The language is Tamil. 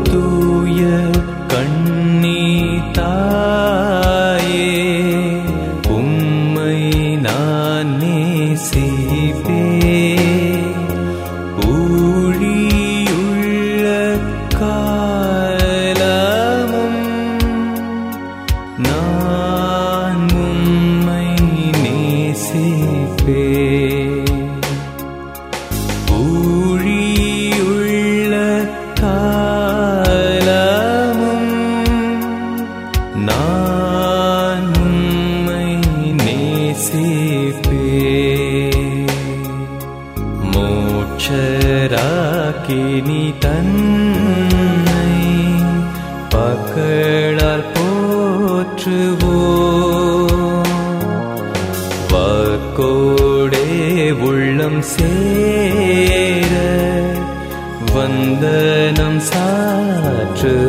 தூய கண்ணி தாயே உம்மை நான் நேசிப்பே ஊழியுள்ள காலமும் நான் உம்மை நேசிப்பே ஊழியுள்ள காலமும் நான் உம்மை நேசிப்பே மோட்சராக்கினி தன்னை பக்களால் போற்றுவோ வாக்கோடே உள்ளம் சேர வந்தனம் சாற்று